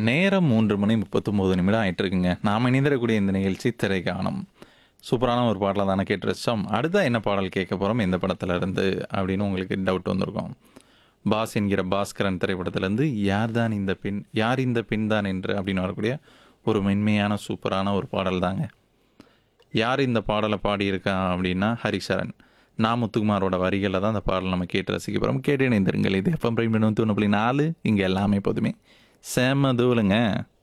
நேரம் மூன்று மணி முப்பத்தொம்போது நிமிடம் ஆயிட்டு இருக்குங்க நாம் இணைந்திரக்கூடிய இந்த நிகழ்ச்சி திரைக்காணும் சூப்பரான ஒரு பாடலை தானே கேட்டு ரசிச்சோம் அடுத்த என்ன பாடல் கேட்க போகிறோம் எந்த படத்துல இருந்து அப்படின்னு உங்களுக்கு டவுட் வந்திருக்கும் பாஸ் என்கிற பாஸ்கரன் திரைப்படத்திலேருந்து யார் தான் இந்த பெண் யார் இந்த பெண் தான் என்று அப்படின்னு வரக்கூடிய ஒரு மென்மையான சூப்பரான ஒரு பாடல் தாங்க யார் இந்த பாடலை பாடியிருக்கா அப்படின்னா ஹரிசரன் நான் முத்துக்குமாரோட வரிகளில் தான் அந்த பாடலை நம்ம கேட்டு ரசிக்க போகிறோம் கேட்டு இணைந்திருங்கள் இது எஃப்எம் பிரைம் தொண்ணூறு புள்ளி நாலு இங்கே எல்லாமே எப்போதுமே செம்ம தூளுங்க